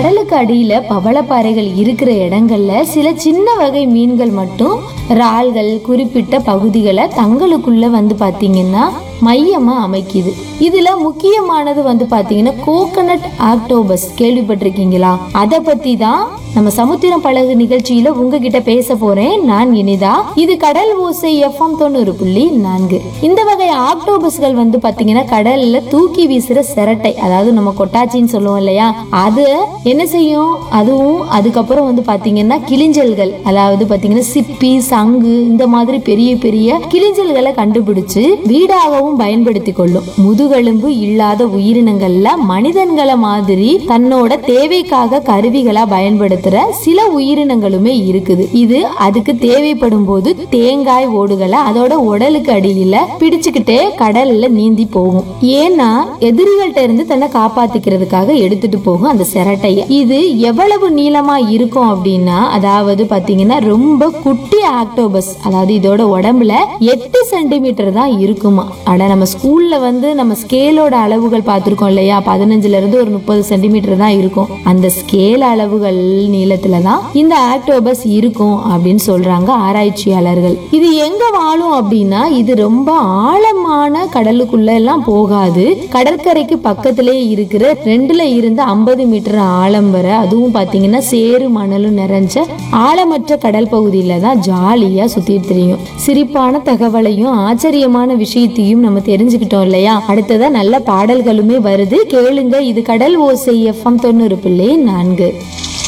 கடலுக்கு அடியில பவளப்பாறைகள் இருக்கிற இடங்கள்ல சில சின்ன வகை மீன்கள் மட்டும் இறால்கள் குறிப்பிட்ட பகுதிகளை தங்களுக்குள்ள வந்து பாத்தீங்கன்னா மையமா அமைக்குது இதுல முக்கியமானது வந்து பாத்தீங்கன்னா கோகனட் ஆக்டோபஸ் கேள்விப்பட்டிருக்கீங்களா அத பத்தி தான் நம்ம சமுத்திரம் பழகு நிகழ்ச்சியில உங்ககிட்ட பேச போறேன் நான் இனிதா இது கடல் ஓசை எஃப்எம் தொண்ணூறு புள்ளி நான்கு இந்த வகை ஆக்டோபஸ்கள் வந்து பாத்தீங்கன்னா கடல்ல தூக்கி வீசுற சிரட்டை அதாவது நம்ம கொட்டாச்சின்னு சொல்லுவோம் இல்லையா அது என்ன செய்யும் அதுவும் அதுக்கப்புறம் வந்து பாத்தீங்கன்னா கிளிஞ்சல்கள் அதாவது பாத்தீங்கன்னா சிப்பி சங்கு இந்த மாதிரி பெரிய பெரிய கிளிஞ்சல்களை கண்டுபிடிச்சு வீடாகவும் பயன்படுத்தி கொள்ளும் முதுகெலும்பு இல்லாத உயிரினங்கள்ல மனிதன்களை மாதிரி தன்னோட தேவைக்காக கருவிகளா பயன்படுத்துற சில உயிரினங்களுமே இருக்குது இது அதுக்கு தேவைப்படும் போது தேங்காய் ஓடுகளை அதோட உடலுக்கு அடியில பிடிச்சுக்கிட்டே கடல்ல நீந்தி போகும் ஏன்னா எதிரிகள்ட்ட இருந்து தன்னை காப்பாத்திக்கிறதுக்காக எடுத்துட்டு போகும் அந்த சிரட்டைய இது எவ்வளவு நீளமா இருக்கும் அப்படின்னா அதாவது பாத்தீங்கன்னா ரொம்ப குட்டி ஆக்டோபஸ் அதாவது இதோட உடம்புல எட்டு சென்டிமீட்டர் தான் இருக்குமா அட நம்ம ஸ்கூல்ல வந்து நம்ம ஸ்கேலோட அளவுகள் பார்த்திருக்கோம் இல்லையா பதினஞ்சுல இருந்து ஒரு முப்பது சென்டிமீட்டர் தான் இருக்கும் அந்த ஸ்கேல் அளவுகள் நீளத்துல தான் இந்த ஆக்டோபஸ் இருக்கும் அப்படின்னு சொல்றாங்க ஆராய்ச்சியாளர்கள் இது எங்க வாழும் அப்படின்னா இது ரொம்ப ஆழமான கடலுக்குள்ள எல்லாம் போகாது கடற்கரைக்கு பக்கத்திலே இருக்கிற ரெண்டுல இருந்து ஐம்பது மீட்டர் ஆழம் வரை அதுவும் பாத்தீங்கன்னா சேறு மணலும் நிறைஞ்ச ஆழமற்ற கடல் பகுதியில தான் ஜாலியா சுத்திட்டு தெரியும் சிரிப்பான தகவலையும் ஆச்சரியமான விஷயத்தையும் நம்ம தெரிஞ்சுக்கிட்டோம் இல்லையா அடுத்ததா நல்ல பாடல்களுமே வருது கேளுங்க இது கடல் ஓசை எஃப்எம் தொண்ணூறு பிள்ளை நான்கு